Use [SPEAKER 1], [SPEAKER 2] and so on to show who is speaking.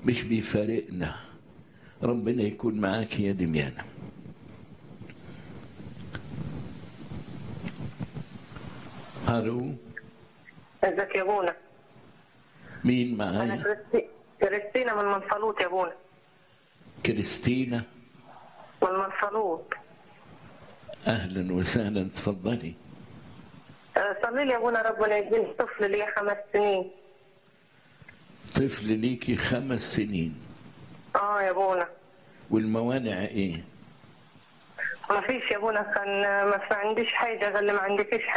[SPEAKER 1] مش بيفارقنا ربنا يكون معاك يا دميانة الو
[SPEAKER 2] ازيك يا ابونا
[SPEAKER 1] مين
[SPEAKER 2] انا
[SPEAKER 1] معايا
[SPEAKER 2] كريستي- كريستينا من منفلوط يا ابونا
[SPEAKER 1] كريستينا
[SPEAKER 2] من منفلوط
[SPEAKER 1] اهلا وسهلا تفضلي
[SPEAKER 2] آه، صلي لي يا ابونا ربنا يديني طفل لي خمس سنين
[SPEAKER 1] طفل ليكي خمس سنين
[SPEAKER 2] اه يا ابونا
[SPEAKER 1] والموانع ايه
[SPEAKER 2] ما فيش يا ابونا كان ما عنديش حاجه غير اللي ما عندكيش